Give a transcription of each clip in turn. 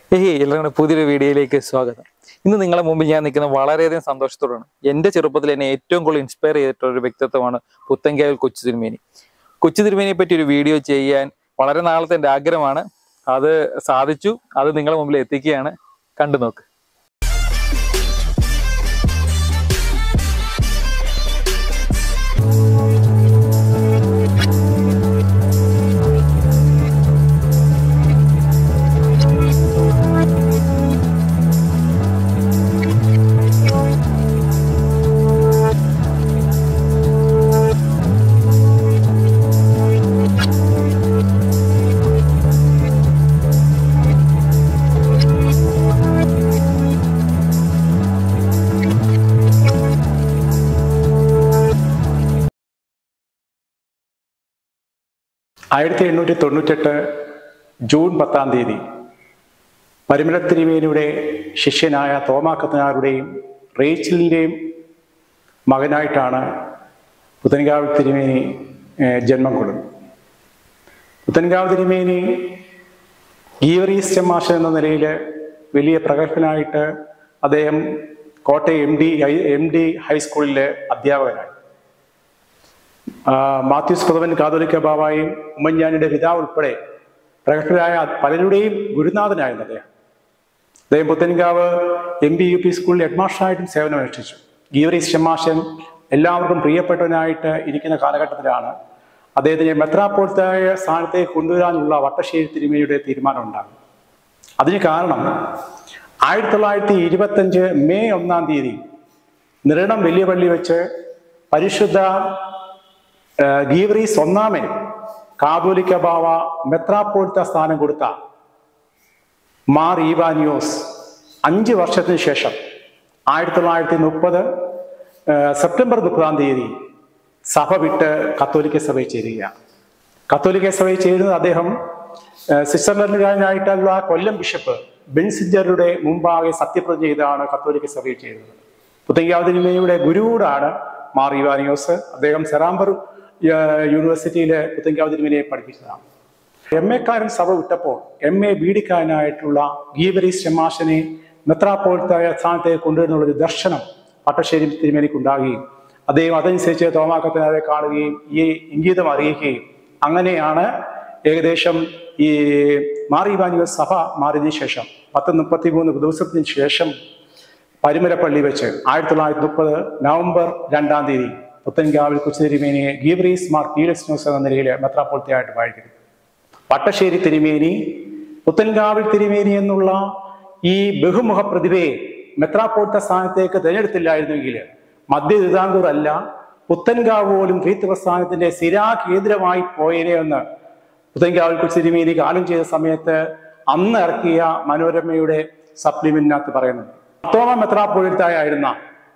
ഏയ് എല്ലാവരുടെ പുതിയൊരു വീഡിയോയിലേക്ക് സ്വാഗതം ഇന്ന് നിങ്ങളെ മുമ്പിൽ ഞാൻ നിൽക്കുന്നത് വളരെയധികം സന്തോഷത്തോടാണ് എൻ്റെ ചെറുപ്പത്തിൽ എന്നെ ഏറ്റവും കൂടുതൽ ഇൻസ്പയർ ചെയ്തിട്ടുള്ള ഒരു വ്യക്തിത്വമാണ് പുത്തൻകായൽ കൊച്ചു തിരുമേനി കൊച്ചു തിരുമേനിയെ പറ്റി ഒരു വീഡിയോ ചെയ്യാൻ വളരെ നാളത്തെ എൻ്റെ ആഗ്രഹമാണ് അത് സാധിച്ചു അത് നിങ്ങളെ മുമ്പിൽ എത്തിക്കുകയാണ് കണ്ടു നോക്ക് ആയിരത്തി എണ്ണൂറ്റി തൊണ്ണൂറ്റെട്ട് ജൂൺ പത്താം തീയതി പരിമല തിരുമേനിയുടെ ശിഷ്യനായ തോമാക്കത്തനാരുടെയും റേച്ചിലിൻ്റെയും മകനായിട്ടാണ് പുത്തൻകാവ് തിരുമേനി ഏഹ്, ജന്മം കൊള്ളുന്നത് പുത്തൻകാവ് തിരുമേനി ഗീവറീസ് ചെമ്മാശ എന്ന നിലയിൽ വലിയ പ്രഗത്ഭനായിട്ട് അദ്ദേഹം Kottayam M D M D ഹൈസ്കൂളിലെ അധ്യാപകനായി ആ, മാത്യൂസ് പ്രഥമൻ കാതോലിക്ക ബാബായും ഉമ്മൻചാണ്ടിയുടെ പിതാവ് ഉൾപ്പെടെ പ്രഗത്ഭരായ പലരുടെയും ഗുരുനാഥനായിരുന്നു അദ്ദേഹം അദ്ദേഹം Puthenkavu M B U P സ്കൂളിൽ ഹെഡ്മാസ്റ്ററായിട്ടും സേവനമനുഷ്ഠിച്ചു ഗീവറീസ് ഷമാശൻ എല്ലാവർക്കും പ്രിയപ്പെട്ടവനായിട്ട് ഇരിക്കുന്ന കാലഘട്ടത്തിലാണ് അദ്ദേഹത്തിനെ മെത്രാപ്പോഴത്തായ സ്ഥാനത്തേക്ക് കൊണ്ടുവരാനുള്ള വട്ടശ്ശേരി തിരുമേനിയുടെ തീരുമാനം ഉണ്ടാകും അതിന് കാരണം ആയിരത്തി തൊള്ളായിരത്തി ഇരുപത്തഞ്ച് മെയ് ഒന്നാം തീയതി നിരണം വലിയ പള്ളി വെച്ച് പരിശുദ്ധ ഏഹ് ഗീവറീസ് ഒന്നാമൻ കാതോലിക്ക ബാവ മെത്രാപ്പോഴത്ത സ്ഥാനം കൊടുത്ത മാർ ഈവാനിയോസ് അഞ്ച് വർഷത്തിന് ശേഷം ആയിരത്തി തൊള്ളായിരത്തി മുപ്പത് സെപ്റ്റംബർ മുപ്പതാം തീയതി സഭ വിട്ട് കത്തോലിക്ക സഭയിൽ ചേരുകയാണ് കത്തോലിക്ക സഭയിൽ ചേരുന്നത് അദ്ദേഹം ഏഹ് സ്വിറ്റ്സർലൻഡുകാരനായിട്ടുള്ള കൊല്ലം ബിഷപ്പ് ബെൻസിജറുടെ മുമ്പാകെ സത്യപ്രതിജ്ഞ ചെയ്താണ് കത്തോലിക്ക സഭയിൽ ചേരുന്നത് പുത്തങ്കാവതിനിമയുടെ ഗുരുവൂടാണ് മാർ ഇവാനിയോസ് അദ്ദേഹം സെറാംബർ ഏഹ് യൂണിവേഴ്സിറ്റിയിലെ പുത്തങ്കാവതിനിമയെ പഠിപ്പിച്ചതാണ് എം എക്കാരൻ സഭ വിട്ടപ്പോൾ എം എ ബീഡിക്കാരനായിട്ടുള്ള ഗീവരീസ് ഷമാശനെ മെത്രാപ്പോഴത്തായ സ്ഥാനത്തേക്ക് കൊണ്ടുവരുന്നുള്ള ഒരു ദർശനം പട്ടശ്ശേരി തിരുമേനിക്ക് ഉണ്ടാകുകയും അദ്ദേഹം അതനുസരിച്ച് തോമാക്കത്തിനെ കാണുകയും ഈ ഇംഗിതം അറിയിക്കുകയും അങ്ങനെയാണ് ഏകദേശം ഈ മാറിവാനിക സഭ മാറിയതിനു ശേഷം പത്ത് മുപ്പത്തി മൂന്ന് ദിവസത്തിന് ശേഷം പരുമലപ്പള്ളി വെച്ച് ആയിരത്തി തൊള്ളായിരത്തി മുപ്പത് നവംബർ രണ്ടാം തീയതി പുത്തൻകാവിൽ കൊച്ചുതിരുമേനിയെ ഗീവറീസ് മാർ പീലസ്നോസ് എന്ന നിലയിൽ മെത്രാപ്പോളത്തെയായിട്ട് വാഴിക്കുന്നു പട്ടശ്ശേരി തിരുമേനി പുത്തൻകാവിൽ തിരുമേനി എന്നുള്ള ഈ ബഹുമുഖ പ്രതിഭയെ മെത്രാപ്പോട്ട സ്ഥാനത്തേക്ക് തിരഞ്ഞെടുത്തില്ലായിരുന്നെങ്കിൽ മധ്യ തിരുതാംകൂർ അല്ല പുത്തൻകാവ് പോലും ക്രീത്ത് പ്രസ്ഥാനത്തിന്റെ സ്ഥിരാ കേന്ദ്രമായി പോയേനെ എന്ന് പുത്തൻകാവിൽ കൊച്ചു തിരുമേനി കാലം ചെയ്ത സമയത്ത് അന്ന് ഇറക്കിയ മനോരമയുടെ സപ്ലിമെന്റിനകത്ത് പറയുന്നുണ്ട് മർത്തോമ മെത്രാപ്പൊഴുത്തായിരുന്ന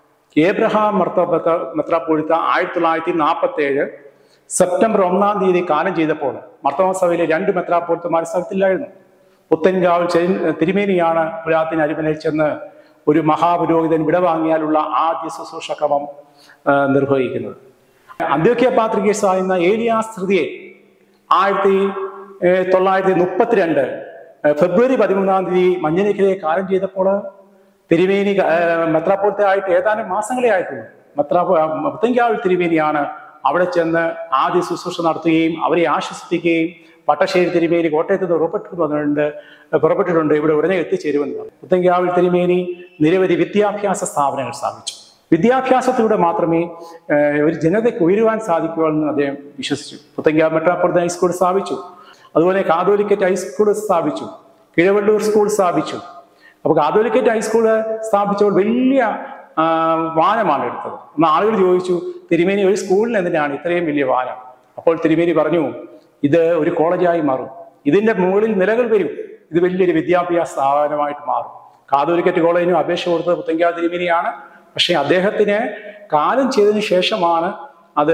ഏബ്രഹാം മർത്തോ മെത്രാപ്പൊഴുത്ത ആയിരത്തി തൊള്ളായിരത്തി നാൽപ്പത്തി ഏഴ് സെപ്റ്റംബർ ഒന്നാം തീയതി കാലം ചെയ്തപ്പോൾ മർത്തോമ സഭയിലെ രണ്ട് മെത്രാപ്പൊഴുത്തമാർ സ്ഥലത്തില്ലായിരുന്നു പുത്തൻകാവ് ചെ- തിരുമേനിയാണ് പുരാത്തിന് അരിമനയിൽ ചെന്ന് ഒരു മഹാപുരോഹിതൻ വിടവാങ്ങിയാലുള്ള ആദ്യ ശുശ്രൂഷ ക്രമം ആ, നിർവഹിക്കുന്നത് അന്ത്യോക്യ പാത്രികേസ് ആയിരുന്ന ഏലിയാസ് തൃതിയെ ആയിരത്തി ഏഹ്, തൊള്ളായിരത്തി മുപ്പത്തിരണ്ട് ഏഹ്, ഫെബ്രുവരി പതിമൂന്നാം തീയതി മഞ്ഞനിക്കലെ കാലം ചെയ്തപ്പോൾ തിരുമേനി ഏഹ്, മെത്രാപ്പോലത്തെ ആയിട്ട് ഏതാനും മാസങ്ങളെ ആയിട്ടുള്ളൂ മെത്രാപ്പോ മുത്തങ്കാവിൽ തിരുമേനിയാണ് അവിടെ ചെന്ന് ആദ്യ ശുശ്രൂഷ നടത്തുകയും അവരെ ആശ്വസിപ്പിക്കുകയും പട്ടശ്ശേരി തിരുമേനി കോട്ടയത്ത് നിന്ന് പുറപ്പെട്ടു വന്നിട്ടുണ്ട് പുറപ്പെട്ടിട്ടുണ്ട് ഇവിടെ ഉടനെ എത്തിച്ചേരുമെന്ന് മുത്തങ്കാവിൽ തിരുമേനി നിരവധി വിദ്യാഭ്യാസ സ്ഥാപനങ്ങൾ സ്ഥാപിച്ചു വിദ്യാഭ്യാസത്തിലൂടെ മാത്രമേ ഏഹ്, ഒരു ജനതയ്ക്ക് ഉയരുവാൻ സാധിക്കൂ എന്ന് അദ്ദേഹം വിശ്വസിച്ചു പുത്തങ്കാവ് മെട്രോപൊളിറ്റൻ ഹൈസ്കൂൾ സ്ഥാപിച്ചു അതുപോലെ കാതോലിക്കറ്റ് ഹൈസ്കൂൾ സ്ഥാപിച്ചു കിഴവള്ളൂർ സ്കൂൾ സ്ഥാപിച്ചു അപ്പോൾ കാതോലിക്കറ്റ് ഹൈസ്കൂൾ സ്ഥാപിച്ചപ്പോൾ വലിയ ആ, വാനമാണ് എടുത്തത് അന്ന് ആളുകൾ ചോദിച്ചു തിരുമേനി ഒരു സ്കൂളിന് എന്തിനാണ് ഇത്രയും വലിയ വാനം അപ്പോൾ തിരുമേനി പറഞ്ഞു ഇത് ഒരു കോളേജായി മാറും ഇതിന്റെ മുകളിൽ നിലകൾ വരും ഇത് വലിയൊരു വിദ്യാഭ്യാസ സ്ഥാപനമായിട്ട് മാറും കാതോലിക്കറ്റ് കോളേജിനും അപേക്ഷ കൊടുത്തത് പുത്തങ്കാവ് തിരുമേനിയാണ് പക്ഷേ അദ്ദേഹത്തിന് കാലം ചെയ്തതിന് ശേഷമാണ് അത്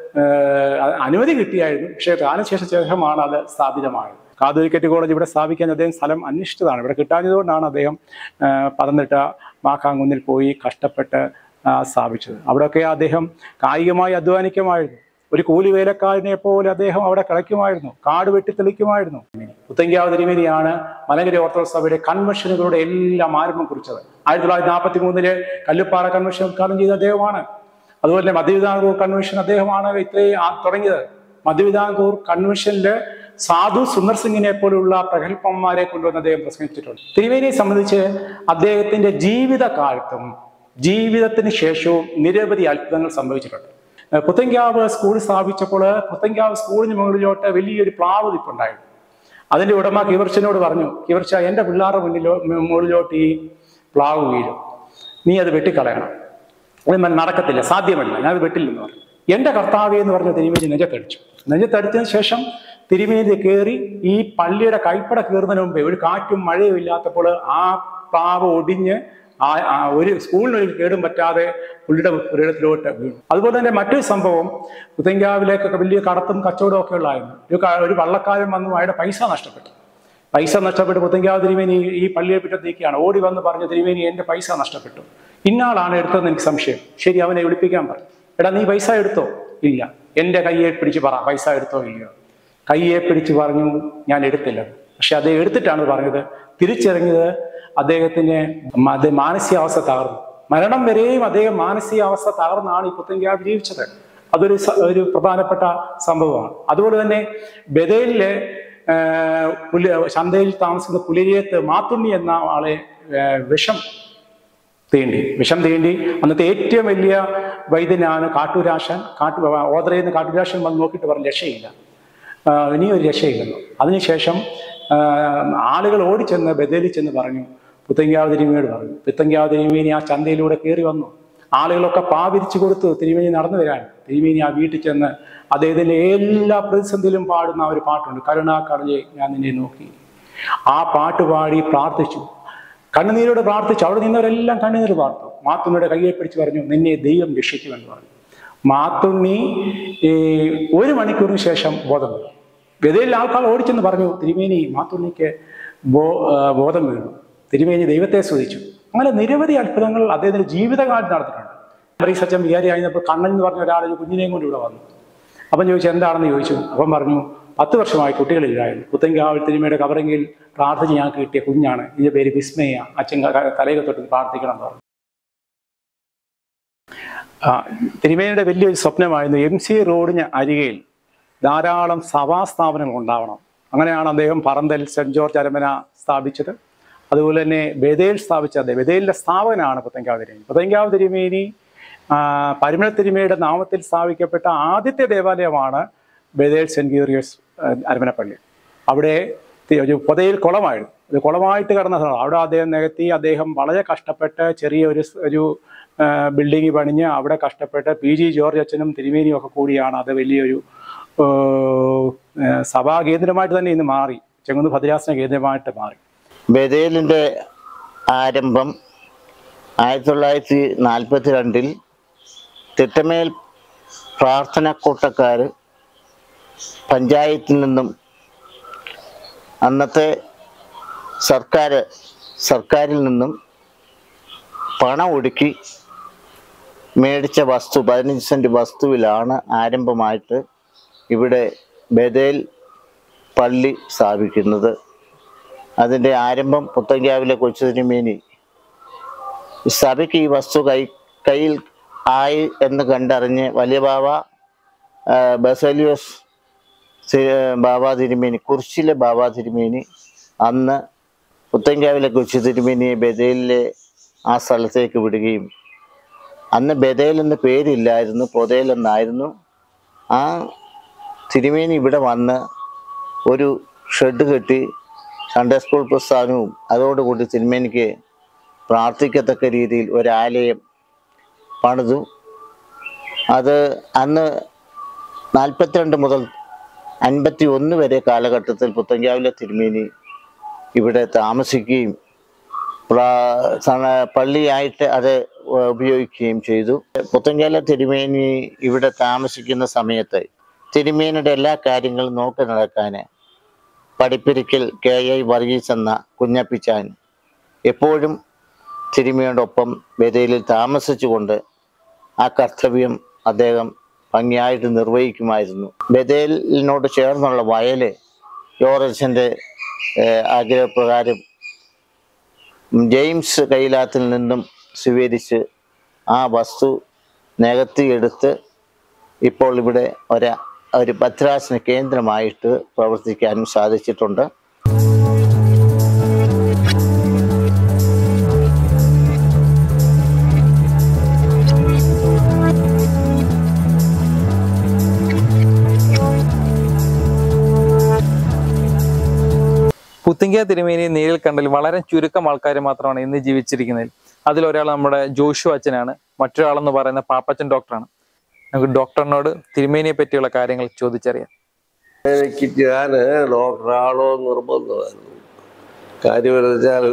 ഏഹ്, അനുമതി കിട്ടിയായിരുന്നു പക്ഷേ കാലം ശേഷ ശേഷമാണ് അത് സ്ഥാപിതമായത് കാതോലിക്കറ്റ് കോളേജ് ഇവിടെ സ്ഥാപിക്കാൻ അദ്ദേഹം സ്ഥലം അന്വേഷിച്ചതാണ് ഇവിടെ കിട്ടാഞ്ഞതുകൊണ്ടാണ് അദ്ദേഹം ഏഹ്, പത്തനംതിട്ട മാക്കാങ്കുന്നിൽ പോയി കഷ്ടപ്പെട്ട് ആ, സ്ഥാപിച്ചത് അവിടെയൊക്കെ അദ്ദേഹം കായികമായി അധ്വാനിക്കുമായിരുന്നു ഒരു കൂലിവേലക്കാരനെ പോലെ അദ്ദേഹം അവിടെ കളയ്ക്കുമായിരുന്നു കാട് വെട്ടി തെളിക്കുമായിരുന്നു പുത്തങ്കാവ് തിരുമേനിയാണ് മലങ്കര ഓർത്തഡോക്സ് സഭയുടെ കൺവെൻഷനുകളുടെ എല്ലാം ആരംഭം കുറിച്ചത് ആയിരത്തി തൊള്ളായിരത്തി നാൽപ്പത്തി മൂന്നില് കല്ലുപ്പാറ കൺവെൻഷൻ ഉദ്ഘാടനം ചെയ്ത അദ്ദേഹമാണ് അതുപോലെ തന്നെ മധ്യവിതാംകൂർ കൺവെൻഷൻ അദ്ദേഹമാണ് ഇത്രയും ആ- തുടങ്ങിയത് മധ്യവിതാംകൂർ കൺവെൻഷനില് സാധു സുന്ദർ സിംഗിനെ പോലുള്ള പ്രഗത്ഭന്മാരെ കൊണ്ടുവന്ന് അദ്ദേഹം പ്രസംഗിച്ചിട്ടുണ്ട് തിരുവേനിയെ സംബന്ധിച്ച് അദ്ദേഹത്തിന്റെ ജീവിതകാലത്തും ജീവിതത്തിന് ശേഷവും നിരവധി അത്ഭുതങ്ങൾ സംഭവിച്ചിട്ടുണ്ട് ഏഹ് പുത്തങ്കാവ് സ്കൂൾ സ്ഥാപിച്ചപ്പോൾ പുത്തങ്കാവ് സ്കൂളിന് മുകളിലോട്ട് വലിയൊരു പ്ലാവ് നിപ്പുണ്ടായിരുന്നു അതിന്റെ ഉടമ കിവർച്ചനോട് പറഞ്ഞു കിവർച്ച എന്റെ പിള്ളേരുടെ മുന്നിലോ മു- മുകളിലോട്ട് ഈ പ്ലാവ് വീഴും നീ അത് വെട്ടിക്കളയണം അത് മ- നടക്കത്തില്ല സാധ്യമല്ല ഞാൻ അത് വെട്ടില്ലെന്ന് പറഞ്ഞു എന്റെ കർത്താവേ എന്ന് പറഞ്ഞ തിരുമേനി നെഞ്ചത്തടിച്ചു നെഞ്ചത്തടിച്ചതിന് ശേഷം തിരുമേനി കയറി ഈ പള്ളിയുടെ കൈപ്പട കയറുന്നതിന് മുമ്പേ ഒരു കാറ്റും മഴയും ഇല്ലാത്തപ്പോൾ ആ പ്ലാവ് ഒടിഞ്ഞ് ആ ആ ഒരു സ്കൂളിനൊരു കേടും പറ്റാതെ പുള്ളിയുടെ പുരയിടത്തിലോട്ട് വീണു അതുപോലെ തന്നെ മറ്റൊരു സംഭവം പുത്തങ്കാവിലേക്കൊക്കെ വലിയ കടത്തും കച്ചവടവും ഒക്കെ ഉള്ളായിരുന്നു ഒരു ക- ഒരു വള്ളക്കാരൻ വന്നു അയാളുടെ പൈസ നഷ്ടപ്പെട്ടു പൈസ നഷ്ടപ്പെട്ട് പുത്തങ്കാവ് തിരുമേനി ഈ പള്ളിയെ പിറ്റത്തേക്കാണ് ഓടി വന്ന് പറഞ്ഞു തിരുമേനി എന്റെ പൈസ നഷ്ടപ്പെട്ടു ഇന്നാളാണ് എടുത്തതെന്ന് എനിക്ക് സംശയം ശരി അവനെ വിളിപ്പിക്കാൻ പറഞ്ഞു എടാ നീ പൈസ എടുത്തോ ഇല്ല എന്റെ കയ്യെ പിടിച്ച് പറ പൈസ എടുത്തോ ഇല്ലയോ കയ്യെ പിടിച്ച് പറഞ്ഞു ഞാൻ എടുത്തില്ല പക്ഷെ അദ്ദേഹം എടുത്തിട്ടാണ് പറഞ്ഞത് തിരിച്ചിറങ്ങിയത് അദ്ദേഹത്തിന് മ- അത് മാനസികാവസ്ഥ തകർന്നു മരണം വരെയും അദ്ദേഹം മാനസികാവസ്ഥ തകർന്നാണ് ഈ പുത്തങ്കാവ് ജീവിച്ചത് അതൊരു സ- ഒരു പ്രധാനപ്പെട്ട സംഭവമാണ് അതുപോലെ തന്നെ ബദലിലെ ആഹ് പുല ചന്തയിൽ താമസിക്കുന്ന പുലരിയത്ത് മാത്തുണ്ണി എന്ന ആളെ ആഹ് വിഷം തീണ്ടി വിഷം തീണ്ടി അന്നത്തെ ഏറ്റവും വലിയ വൈദ്യനാണ് കാട്ടൂരാശൻ കാട്ടു ഓതറയിൽ നിന്ന് കാട്ടൂരാശൻ വന്ന് നോക്കിയിട്ട് പറഞ്ഞു രക്ഷയില്ല ആഹ് ഇനിയും ഒരു രക്ഷയില്ലെന്നു അതിനുശേഷം ആഹ് ആളുകൾ ഓടിച്ചെന്ന് ബദലിൽ ചെന്ന് പറഞ്ഞു പുത്തങ്കാവ് തിരുമേട് പറഞ്ഞു പുത്തങ്കാവ് തിരുമേനി ആ ചന്തയിലൂടെ കയറി വന്നു ആളുകളൊക്കെ പാവിരിച്ചു കൊടുത്തു തിരുമേനി നടന്നു വരാൻ തിരുമേനി ആ വീട്ടിൽ ചെന്ന് അദ്ദേഹത്തിന്റെ എല്ലാ പ്രതിസന്ധിയിലും പാടുന്ന ആ ഒരു പാട്ടുണ്ട് കരുണാക്കടലെ ഞാൻ നിന്നെ നോക്കി ആ പാട്ട് പാടി പ്രാർത്ഥിച്ചു കണ്ണുനീരോട് പ്രാർത്ഥിച്ചു അവിടെ നിന്നവരെല്ലാം കണ്ണുനീർ പാർത്തു മാത്തുണ്ണിയുടെ കയ്യെ പിടിച്ച് പറഞ്ഞു നിന്നെ ദൈവം രക്ഷിക്കുമെന്ന് പറഞ്ഞു മാത്തുണ്ണി ഈ ഒരു മണിക്കൂറിന് ശേഷം ബോധം വീണു ഗതയിൽ ആൾക്കാർ ഓടിച്ചെന്ന് പറഞ്ഞു തിരുമേനി മാത്തുണ്ണിക്ക് ബോ ആ, ബോധം വീണു തിരുമേനി ദൈവത്തെ സ്തുതിച്ചു അങ്ങനെ നിരവധി അത്ഭുതങ്ങൾ അദ്ദേഹത്തിന്റെ ജീവിതകാലത്ത് നടന്നിട്ടുണ്ട് ഈ സച്ചൻ വികാരി ആയിരുന്നപ്പോൾ കണ്ണൻ എന്ന് പറഞ്ഞ ഒരാൾ ഒരു കുഞ്ഞിനെയും കൊണ്ട് ഇവിടെ വന്നു അപ്പം ചോദിച്ചു എന്താണെന്ന് ചോദിച്ചു അപ്പം പറഞ്ഞു പത്ത് വർഷമായി കുട്ടികളില്ലായിരുന്നു പുത്തങ്കാവൽ തിരുമയുടെ കവറെങ്കിൽ പ്രാർത്ഥിച്ച് ഞങ്ങൾക്ക് കിട്ടിയ കുഞ്ഞാണ് ഇതിന്റെ പേര് വിസ്മയ അച്ഛൻ ക- തലയിൽ തൊട്ട് പ്രാർത്ഥിക്കണം എന്ന് പറഞ്ഞു ആ, തിരുമേനിയുടെ വലിയൊരു സ്വപ്നമായിരുന്നു എം സി റോഡിന് അരികയിൽ ധാരാളം സഭാ സ്ഥാപനങ്ങൾ ഉണ്ടാവണം അങ്ങനെയാണ് അദ്ദേഹം പറന്തൽ സെന്റ് ജോർജ് അരമന സ്ഥാപിച്ചത് അതുപോലെ തന്നെ ബദേൽ സ്ഥാപിച്ച അദ്ദേഹം ബദേലിന്റെ സ്ഥാപനമാണ് പുത്തങ്കാവ് തിരുമേനി പുത്തങ്കാവ് തിരുമേനി ആ, പരിമള തിരുമേനിയുടെ നാമത്തിൽ സ്ഥാപിക്കപ്പെട്ട ആദ്യത്തെ ദേവാലയമാണ് ബദേൽ സെന്റ് ഗീറിയസ് അരമനപ്പള്ളി അവിടെ തി- ഒരു പുതയിൽ കുളമായിരുന്നു ഇത് കുളമായിട്ട് കിടന്ന സ്ഥലം അവിടെ അദ്ദേഹം നികത്തി അദ്ദേഹം വളരെ കഷ്ടപ്പെട്ട് ചെറിയ ഒരു സ്- ഒരു ബിൽഡിംഗ് പണിഞ്ഞ് അവിടെ കഷ്ടപ്പെട്ട് പി ജി ജോർജ് അച്ഛനും തിരുമേനിയും ഒക്കെ കൂടിയാണ് അത് വലിയൊരു ആ, ആ, സഭാ കേന്ദ്രമായിട്ട് തന്നെ ഇന്ന് മാറി ചെങ്ങുന്ന് ഭദ്രാസന കേന്ദ്രമായിട്ട് മാറി ബദേലിൻ്റെ ആരംഭം ആയിരത്തി തൊള്ളായിരത്തി നാൽപ്പത്തി രണ്ടിൽ തിട്ടമേൽ പ്രാർത്ഥനക്കൂട്ടക്കാർ പഞ്ചായത്തിൽ നിന്നും അന്നത്തെ സർക്കാർ സർക്കാരിൽ നിന്നും പണം ഒടുക്കി മേടിച്ച വസ്തു പതിനഞ്ച് സെൻറ്റ് വസ്തുവിലാണ് ആരംഭമായിട്ട് ഇവിടെ ബദേൽ പള്ളി സ്ഥാപിക്കുന്നത് അതിൻ്റെ ആരംഭം പുത്തങ്കാവിലെ കൊച്ചു തിരുമേനി സഭയ്ക്ക് ഈ വസ്തു കൈ കയ്യിൽ ആയി എന്ന് കണ്ടറിഞ്ഞ് വലിയ ബാബ ആ, ബസലിയോസ് സി- ബാബ തിരുമേനി കുർശിലെ ബാബ തിരുമേനി അന്ന് പുത്തങ്കാവിലെ കൊച്ചു തിരുമേനിയെ ബദേലിലെ ആ സ്ഥലത്തേക്ക് വിടുകയും അന്ന് ബദേൽ എന്ന പേരില്ലായിരുന്നു പൊതേൽ എന്നായിരുന്നു ആ തിരുമേനി ഇവിടെ വന്ന് ഒരു ഷെഡ് കെട്ടി സൺഡേ സ്കൂൾ പ്രസ്ഥാനവും അതോടുകൂടി തിരുമേനിക്ക് പ്രാർത്ഥിക്കത്തക്ക രീതിയിൽ ഒരാലയം പണിതു അത് അന്ന് നാൽപ്പത്തിരണ്ട് മുതൽ അൻപത്തി ഒന്ന് വരെ കാലഘട്ടത്തിൽ പുത്തങ്കാവിലെ തിരുമേനി ഇവിടെ താമസിക്കുകയും പ്രാ- സണ- പള്ളിയായിട്ട് അത് ഉപയോഗിക്കുകയും ചെയ്തു പുത്തങ്കാല തിരുമേനി ഇവിടെ താമസിക്കുന്ന സമയത്ത് തിരുമേനിയുടെ എല്ലാ കാര്യങ്ങളും നോക്കി നടക്കാൻ പഠിപ്പിരിക്കൽ കെ ഐ വർഗീസ് എന്ന കുഞ്ഞപ്പിച്ചാൻ എപ്പോഴും തിരുമയോടൊപ്പം ബദലിൽ താമസിച്ചുകൊണ്ട് ആ കർത്തവ്യം അദ്ദേഹം ഭംഗിയായിട്ട് നിർവഹിക്കുമായിരുന്നു ബദേലിനോട് ചേർന്നുള്ള വയല് യോറച്ചൻ്റെ ആഗ്രഹപ്രകാരം ജെയിംസ് കൈലാത്തിൽ നിന്നും സ്വീകരിച്ച് ആ വസ്തു നികത്തിയെടുത്ത് ഇപ്പോൾ ഇവിടെ ഒരു ഒരു ഭദ്രാസന കേന്ദ്രമായിട്ട് പ്രവർത്തിക്കാനും സാധിച്ചിട്ടുണ്ട് പുത്തിങ്ക തിരുമേനി നേരിൽ കണ്ടതിൽ വളരെ ചുരുക്കം ആൾക്കാർ മാത്രമാണ് ഇന്ന് ജീവിച്ചിരിക്കുന്നത് അതിലൊരാൾ നമ്മുടെ ജോഷു അച്ഛനാണ് മറ്റൊരാളെന്ന് പറയുന്ന പാപ്പച്ചൻ ഡോക്ടറാണ് നമുക്ക് ഡോക്ടറിനോട് തിരുമേനിയെ പറ്റിയുള്ള കാര്യങ്ങൾ ചോദിച്ചറിയാം എനിക്ക് ഞാൻ ഡോക്ടറാണോ നിർബന്ധമായിരുന്നു കാര്യം എന്ന് വെച്ചാൽ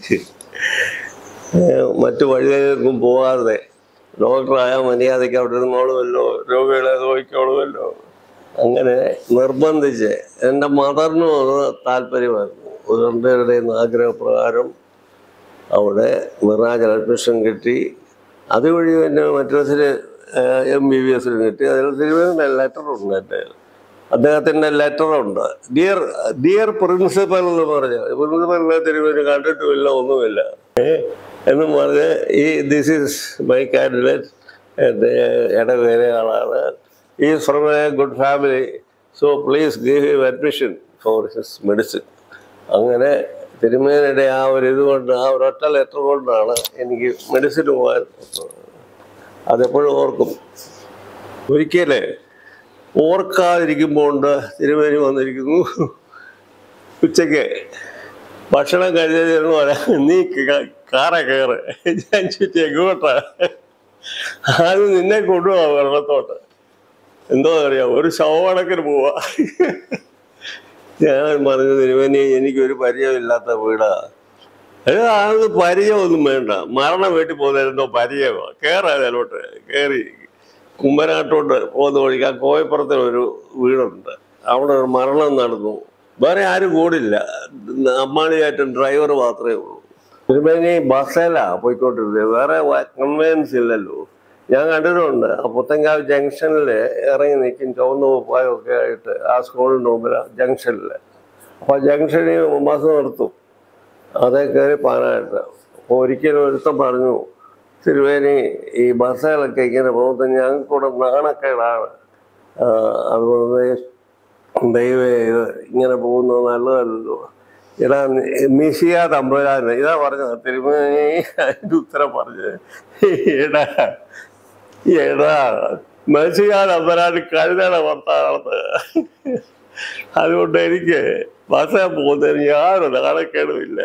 ഏഹ് മറ്റു വഴികളിലേക്കും പോകാതെ ഡോക്ടറായാൽ മര്യാദയ്ക്ക് അവിടെ ഇരുന്നോളുമല്ലോ രോഗികളെ നോക്കിക്കോളുമല്ലോ അങ്ങനെ നിർബന്ധിച്ച് എൻ്റെ മദറിനും അത് താല്പര്യമായിരുന്നു ഒരു രണ്ടുപേരുടെയും ആഗ്രഹപ്രകാരം അവിടെ മിറാജ് അഡ്മിഷൻ കിട്ടി അതുവഴി തന്നെ മറ്റൊരു എം ബി ബി എസിലും കിട്ടി അതിൽ തിരുവനന്തപുരം ലെറ്റർ ഉണ്ട് എൻ്റെ അദ്ദേഹത്തിൻ്റെ ലെറ്റർ ഉണ്ട് ഡിയർ ഡിയർ പ്രിൻസിപ്പൽ എന്ന് പറഞ്ഞു പ്രിൻസിപ്പലിനെ തിരുവനന്തപുരം കണ്ടിട്ടുമില്ല ഒന്നുമില്ല ഏ, എന്നും പറഞ്ഞ് ഈ ദിസ് ഈസ് മൈ കാൻഡിഡേറ്റ് എൻ്റെ ഇടവേറെ ആളാണ് ഈ from a good family so please give him admission for his medicine അങ്ങനെ തിരുമേനയുടെ ആ ഒരു ഇതുകൊണ്ട് ആ ഒരൊറ്റ ലെറ്റർ കൊണ്ടാണ് എനിക്ക് മെഡിസിന് പോകാൻ അതെപ്പോഴും ഓർക്കും ഒരിക്കലേ ഓർക്കാതിരിക്കുമ്പോൾ ഉണ്ട് തിരുമേനി വന്നിരിക്കുന്നു ഉച്ചയ്ക്ക് ഭക്ഷണം കഴിഞ്ഞതെന്ന് പറയാം നീ ക- കാറെ കയറ് ഞാൻ ചുറ്റി എങ്ങോട്ടാ അത് നിന്നെ കൊണ്ടുപോവാ വെള്ളത്തോട്ട് എന്തോ അറിയാം ഒരു ശവമടക്കിന് പോവാ ഞാൻ പറഞ്ഞു തിരുമേനി എനിക്കൊരു പരിചയമില്ലാത്ത വീടാ ഏ, അത് പരിചയമൊന്നും വേണ്ട മരണം വീട്ടിൽ പോകുന്നതിനെന്തോ പരിചയമാണ് കയറാ അതിലോട്ട് കയറി കുമ്പനാട്ടോട്ട് പോകുന്ന വഴിക്ക് ആ കോയപ്പുറത്തിന് ഒരു വീടുണ്ട് അവിടെ ഒരു മരണം നടന്നു വേറെ ആരും കൂടില്ല അമ്മാണിയായിട്ടും ഡ്രൈവർ മാത്രമേ ഉള്ളൂ തിരുമേനി ബസ്സിലാ പോയിക്കൊണ്ടിരുന്നത് വേറെ കൺവെയൻസ് ഇല്ലല്ലോ ഞാൻ കണ്ടിട്ടുണ്ട് ആ പുത്തങ്കാവ് ജംഗ്ഷനിൽ ഇറങ്ങി നിൽക്കും ചുവന്ന കുപ്പായൊക്കെ ആയിട്ട് ആ സ്കൂളിൻ്റെ മുമ്പിൽ ജംഗ്ഷനിൽ അപ്പോൾ ജംഗ്ഷനിൽ ബസ് നിർത്തും അതേ കയറി പാനായിട്ട് അപ്പോൾ ഒരിക്കലും ഒരുത്തം പറഞ്ഞു തിരുവേനി ഈ ബസ്സുകളൊക്കെ ഇങ്ങനെ പോകുന്നത് ഞങ്ങൾക്കൂടെ നാണക്കേടാണ് ആ, അതുകൊണ്ട് ദൈവേ ഇത് ഇങ്ങനെ പോകുന്നത് നല്ലതല്ലല്ലോ ഇടാ മിസിയ തമ്പുരാന് ഇതാ പറഞ്ഞത് തിരുമേനി അതിൻ്റെ ഉത്തരം പറഞ്ഞത് എടാ എടാ മെസ്സിയ തമ്പുരാൻ കഴുതയുടെ ഭർത്താവാണത് അതുകൊണ്ട് എനിക്ക് ബസ്സിൽ പോകുന്നതിന് യാതൊരു നാണക്കേടുമില്ല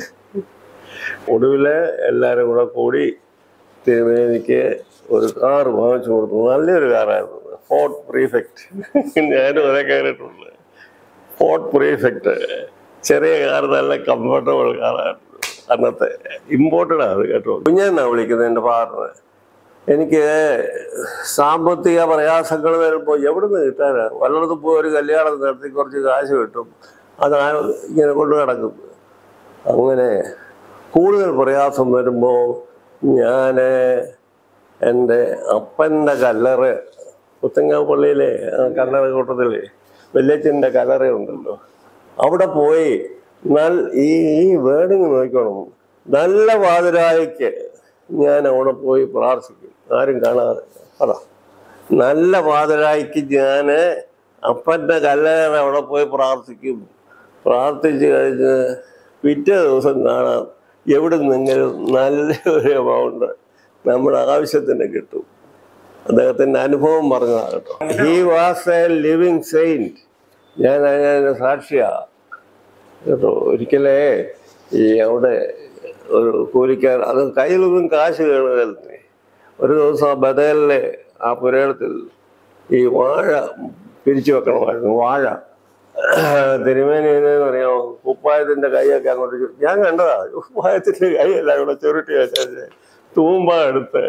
ഒടുവില് എല്ലാവരും കൂടെ കൂടി തിരുമേനിക്ക് ഒരു കാർ വാങ്ങിച്ചു കൊടുത്തു നല്ലൊരു കാറായിരുന്നു ഫോർട്ട് പ്രീഫെക്റ്റ് ഞാനും അതേ കയറിയിട്ടുണ്ട് ഫോർട്ട് പ്രീഫെക്റ്റ് ചെറിയ കാർ നല്ല കംഫർട്ടബിൾ കാറായിരുന്നു അന്നത്തെ ഇമ്പോർട്ടഡ് ആണ് കേട്ടോ കുഞ്ഞെന്നാ വിളിക്കുന്നത് എൻ്റെ ഫാദറിന് എനിക്ക് സാമ്പത്തിക പ്രയാസങ്ങൾ വരുമ്പോൾ എവിടുന്ന് കിട്ടാനാ വല്ലയിടത്തും പോയി ഒരു കല്യാണം നടത്തി കുറച്ച് കാശ് കിട്ടും അത് ആ ഇങ്ങനെ കൊണ്ട് കിടക്കും അങ്ങനെ കൂടുതൽ പ്രയാസം വരുമ്പോൾ ഞാൻ എൻ്റെ അപ്പൻ്റെ കല്ലറ് പുത്തങ്കാവ് പള്ളിയിലെ ആ കല്ലറ കൂട്ടത്തിൽ വല്യച്ഛൻ്റെ കല്ലറയുണ്ടല്ലോ അവിടെ പോയി നല്ല ഈ ഈ വേർഡിങ് നോക്കണം നല്ല വാതിരായിക്ക് ഞാൻ അവിടെ പോയി പ്രാർത്ഥിക്കും ആരും കാണാതെ പറ നല്ല പാതിരായിക്ക് ഞാൻ അപ്പൻ്റെ കല്ലേറ അവിടെ പോയി പ്രാർത്ഥിക്കും പ്രാർത്ഥിച്ച് കഴിഞ്ഞ് പിറ്റേ ദിവസം കാണാം എവിടെ നിന്നെങ്കിലും നല്ല ഒരു എമൗണ്ട് നമ്മുടെ ആവശ്യത്തിന് കിട്ടും അദ്ദേഹത്തിൻ്റെ അനുഭവം പറഞ്ഞതാണ് കേട്ടോ he was a living saint ഞാൻ അതിന് സാക്ഷിയാ കേട്ടോ ഒരിക്കലേ ഈ അവിടെ ഒരു കൂലിക്കാർ അത് കയ്യിലൊന്നും കാശ് കാണുകയല്ലേ ഒരു ദിവസം ആ ബദലിലെ ആ പുരയിടത്തിൽ ഈ വാഴ പിരിച്ചു വെക്കണമായിരുന്നു വാഴ തിരുമേനി എന്ന് പറയാമോ കുപ്പായത്തിന്റെ കൈയൊക്കെ അങ്ങോട്ട് ചു- ഞാൻ കണ്ടതാ കുപ്പായത്തിന്റെ കൈയല്ല ഇവിടെ ചുരുട്ടി വെച്ചത് തൂമ്പ എടുത്ത്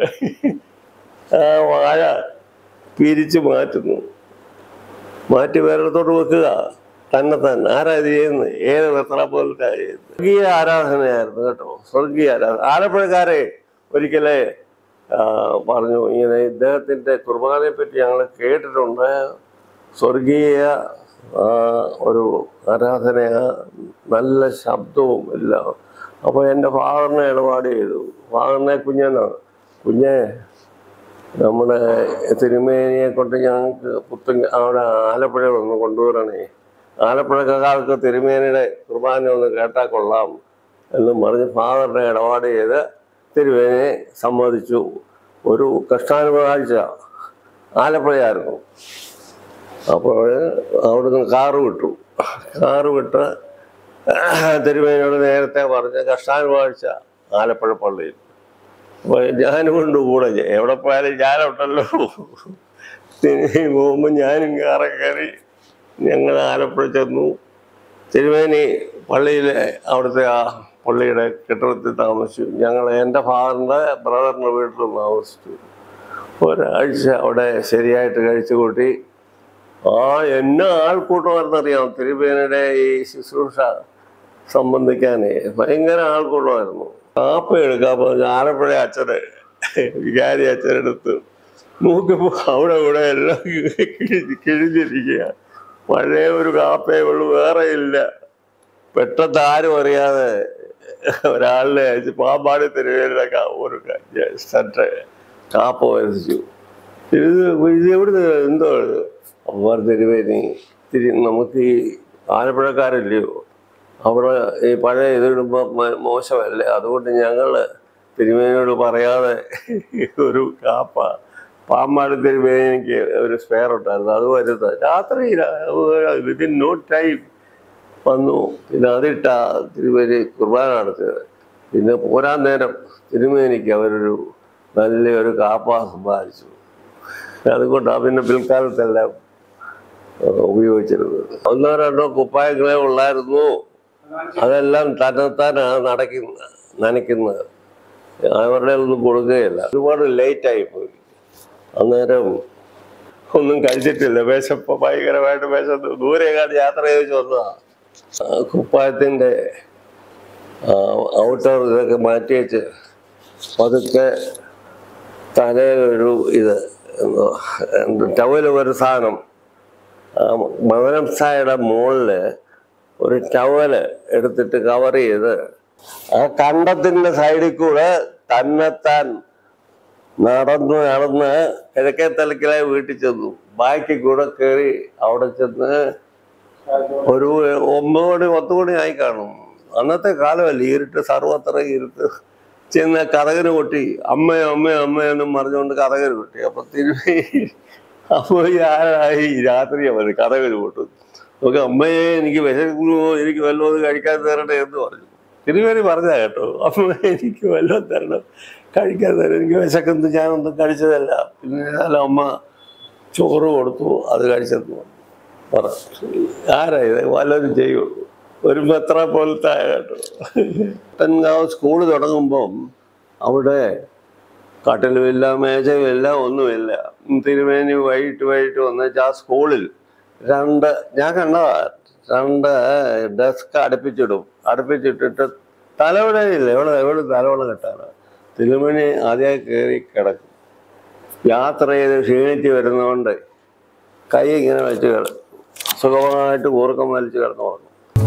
ആ വാഴ പിരിച്ചു മാറ്റുന്നു മാറ്റി വേറെടുത്തോട്ട് വെക്കുക തന്നെ തന്നെ ആരാ ഇത് ചെയ്യുന്നത് ഏത് എത്ര പോലത്തെ സ്വർഗീയ ആരാധനയായിരുന്നു കേട്ടോ സ്വർഗീയ ആരാധന ആലപ്പുഴക്കാരെ ഒരിക്കലേ ആ, പറഞ്ഞു ഇങ്ങനെ ഇദ്ദേഹത്തിൻ്റെ കുർബാനയെ പറ്റി ഞങ്ങൾ കേട്ടിട്ടുണ്ട് സ്വർഗീയ ആ, ഒരു ആരാധന നല്ല ശബ്ദവും എല്ലാം അപ്പോൾ എൻ്റെ ഫാദറിനെ ഇടപാട് ചെയ്തു ഫാദറിനെ കുഞ്ഞെന്നാണ് കുഞ്ഞെ നമ്മുടെ തിരുമേനിയെ കൊണ്ട് ഞങ്ങൾക്ക് പുത്തൻ അവിടെ ആലപ്പുഴയിൽ ഒന്ന് കൊണ്ടുവരണേ ആലപ്പുഴക്കാർക്ക് തിരുമേനിയുടെ കുർബാന ഒന്ന് കേട്ടാൽ കൊള്ളാം എന്നും പറഞ്ഞ് ഫാദറിനെ ഇടപാട് ചെയ്ത് തിരുമേനിയെ സമ്മതിച്ചു ഒരു കഷ്ടാനുഭവാഴ്ച ആലപ്പുഴയായിരുന്നു അപ്പോൾ അവിടുന്ന് കാറ് വിട്ടു കാറ് വിട്ട് തിരുമേനിയോട് നേരത്തെ പറഞ്ഞ കഷ്ടാനുഭവാഴ്ച ആലപ്പുഴ പള്ളിയിൽ അപ്പോൾ ഞാനും കൊണ്ട് കൂടെ ഞാൻ എവിടെ പോയാലും ഞാനുണ്ടല്ലോ തിരുമേനി പോകുമ്പോൾ ഞാനും കാറെ കയറി ഞങ്ങൾ ആലപ്പുഴ ചെന്നു തിരുമേനി പള്ളിയിലെ അവിടുത്തെ ആ പള്ളിയുടെ കെട്ടിടത്തിൽ താമസിച്ചു ഞങ്ങൾ എൻ്റെ ഫാദറിൻ്റെ ബ്രദറിൻ്റെ വീട്ടിൽ താമസിച്ചു ഒരാഴ്ച അവിടെ ശരിയായിട്ട് കഴിച്ചു കൂട്ടി ആ എന്നെ ആൾക്കൂട്ടമായിരുന്നറിയാം തിരുമേനിയുടെ ഈ ശുശ്രൂഷ സംബന്ധിക്കാനേ ഭയങ്കര ആൾക്കൂട്ടമായിരുന്നു കാപ്പ എടുക്കാൻ പറഞ്ഞ ആലപ്പുഴ അച്ഛന് വികാരി അച്ഛനെടുത്ത് നോക്കുമ്പോൾ അവിടെ ഇവിടെ എല്ലാം കിഴി കിഴിഞ്ഞിരിക്കുക പഴയ ഒരു കാപ്പേ ഉള്ളൂ വേറെ ഇല്ല പെട്ടെന്ന് ആരും അറിയാതെ ഒരാളിനെ അയച്ച് പാമ്പാടി തിരുവേലിയുടെ ഒരു സെറ്റ് കാപ്പ വരച്ചു ഇത് ഇത് എവിടുന്ന് എന്തോ ഇത് അമ്മ തിരുവേനി തിരി നമുക്ക് ഈ ആലപ്പുഴക്കാരല്ലയോ അവിടെ ഈ പഴയ ഇതിടുമ്പോൾ മോശമല്ലേ അതുകൊണ്ട് ഞങ്ങൾ തിരുമേനിയോട് പറയാതെ ഒരു കാപ്പ പാമ്പാട് തിരുമേനിക്ക് ഒരു സ്പെയർ ഉണ്ടായിരുന്നു അത് വരുന്നത് രാത്രി വിതിൻ നോ ടൈം വന്നു പിന്നെ അതിട്ട തിരുമേനി കുർബാന നടത്തിയത് പിന്നെ പോരാൻ നേരം തിരുമേനിക്ക് അവരൊരു നല്ലൊരു കാപ്പ സമ്പാദിച്ചു അതുകൊണ്ടാണ് പിന്നെ പിൽക്കാലത്തെല്ലാം ഏഹ്, ഉപയോഗിച്ചിരുന്നത് ഒന്നോ രണ്ടോ കുപ്പായങ്ങളെ ഉള്ളായിരുന്നു അതെല്ലാം തന്നെത്താനാണ് നടക്കുന്ന നനയ്ക്കുന്നത് അവരുടെ ഒന്നും കൊടുക്കുകയില്ല ഒരുപാട് ലേറ്റായി പോയി അന്നേരം ഒന്നും കഴിച്ചിട്ടില്ല വിശപ്പ് ഭയങ്കരമായിട്ട് വിശന്ന് ദൂരെക്കാട് യാത്ര ചെയ്ത് വന്നതാ ആ, കുപ്പായത്തിൻ്റെ ഔട്ടർ ഇതൊക്കെ മാറ്റി വെച്ച് പതുക്കെ തലയിലൊരു ഇത് ടവല് ഒരു സാധനം ആ, മദനംസായുടെ മുകളിൽ ഒരു ടവല് എടുത്തിട്ട് കവർ ചെയ്ത് ആ കണ്ടത്തിന്റെ സൈഡിൽ കൂടെ തന്നെത്താൻ നടന്ന് നടന്ന് കിഴക്കേ തലക്കിലെ വീട്ടിൽ ചെന്നു ബാക്കിൽ കൂടെ കയറി അവിടെ ചെന്ന് ഒരു ഒമ്പത് മണി പത്ത് മണി ആയി കാണും അന്നത്തെ കാലമല്ല ഇരുട്ട് സർവത്ര ഇരുട്ട് ചെന്ന് കഥകന് കൊട്ടി അമ്മ അമ്മ അമ്മ എന്നും പറഞ്ഞുകൊണ്ട് കഥകന് കൊട്ടി അപ്പൊ തിരുമേ അപ്പോൾ ഞാനായി രാത്രിയാ പറഞ്ഞു കഥകന് കൊട്ടു നോക്ക് അമ്മയെ എനിക്ക് വിശക്കുന്നു എനിക്ക് വല്ലതും കഴിക്കാൻ തരണേ എന്ന് പറഞ്ഞു തിരുമേനി പറഞ്ഞാ കേട്ടോ അമ്മ എനിക്ക് വല്ലതും തരണം കഴിക്കാൻ തരണം എനിക്ക് വിശക്കുന്നു ഞാനൊന്നും കഴിച്ചതല്ല പിന്നെ ഞാൻ അമ്മ ചോറ് കൊടുത്തു അത് കഴിച്ചെന്ന് പറഞ്ഞു പറ ആരാ ഇത് വല്ലതും ചെയ്യൂ ഒരു മെത്ര പോലത്തെ ആയ കേട്ടോ പത്തൻകാവ് സ്കൂൾ തുടങ്ങുമ്പം അവിടെ കട്ടിലുമില്ല മേശയുമില്ല ഒന്നുമില്ല തിരുമേനി വൈകിട്ട് വൈകിട്ട് വന്നേച്ച് ആ സ്കൂളിൽ രണ്ട് ഞാൻ കണ്ടതാ രണ്ട് ഡെസ്ക് അടുപ്പിച്ചിടും അടുപ്പിച്ചിട്ടിട്ട് തലവണയില്ല എവിടെ എവിടെ തലവണ കെട്ടാണ് തിരുമണി ആദ്യം കയറി കിടക്കും യാത്ര ചെയ്ത് ക്ഷീണിച്ച് വരുന്നതുകൊണ്ട് കൈ ഇങ്ങനെ വെച്ച് കിടക്കും സുഖമായിട്ട് കൂർക്കം വലിച്ച് കിടന്നു പറഞ്ഞു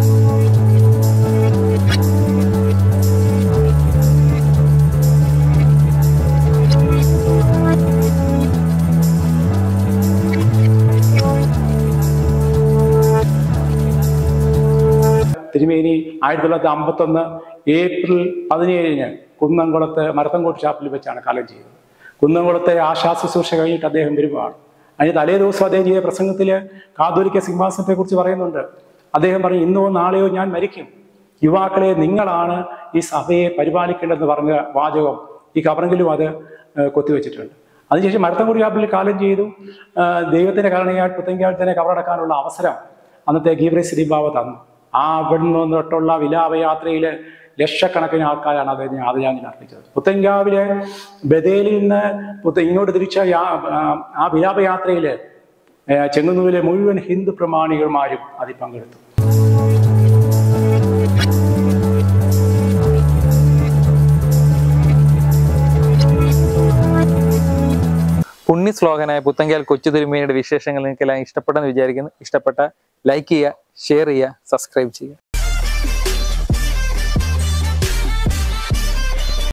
തിരുമേനി ആയിരത്തി തൊള്ളായിരത്തി അമ്പത്തൊന്ന് ഏപ്രിൽ പതിനേഴിന് കുന്നംകുളത്ത് മരത്തങ്കോട്ട് ഷാപ്പിൽ വെച്ചാണ് കാലം ചെയ്തത് കുന്നംകുളത്തെ ആശാ ശുശ്രൂഷ കഴിഞ്ഞിട്ട് അദ്ദേഹം വരുവാണ് അതിന് തലേ ദിവസം അദ്ദേഹം ചെയ്ത പ്രസംഗത്തിൽ കാതോലിക്ക സിംഹാസനത്തെ കുറിച്ച് പറയുന്നുണ്ട് അദ്ദേഹം പറഞ്ഞു ഇന്നോ നാളെയോ ഞാൻ മരിക്കും യുവാക്കളെ നിങ്ങളാണ് ഈ സഭയെ പരിപാലിക്കേണ്ടതെന്ന് പറഞ്ഞ വാചകം ഈ കവറെങ്കിലും അത് ഏഹ്, കൊത്തിവെച്ചിട്ടുണ്ട് അതിനുശേഷം മരത്തൻകുടി ഷാപ്പിൽ കാലം ചെയ്തു ആ, ദൈവത്തിന്റെ കാരണയായിട്ട് പുത്തങ്കാലത്തിനെ കവറടക്കാനുള്ള അവസരം അന്നത്തെ ഗീബ്രേസ് ദിബാവ തന്നു ആ അവിടെ നിന്ന് തൊട്ടുള്ള വിലാപയാത്രയിൽ ലക്ഷക്കണക്കിന് ആൾക്കാരാണ് അദ്ദേഹത്തിന് ആദരാഞ്ജലി അർപ്പിച്ചത് പുത്തൻകാവിലെ ബദേലിൽ നിന്ന് പുത്ത ഇങ്ങോട്ട് തിരിച്ച യാ- ആ- ആ വിലാപയാത്രയിൽ ചെങ്ങന്നൂരിലെ മുഴുവൻ ഹിന്ദു പ്രമാണികന്മാരും അതിൽ പങ്കെടുത്തു പുണ്യ ശ്ലോകനായ പുത്തങ്കാൽ കൊച്ചു തിരുമേനിയുടെ വിശേഷങ്ങൾ നിങ്ങൾക്കെല്ലാം ഇഷ്ടപ്പെട്ടെന്ന് വിചാരിക്കുന്നു ഇഷ്ടപ്പെട്ട ലൈക്ക് ചെയ്യുക ഷെയർ ചെയ്യുക സബ്സ്ക്രൈബ് ചെയ്യുക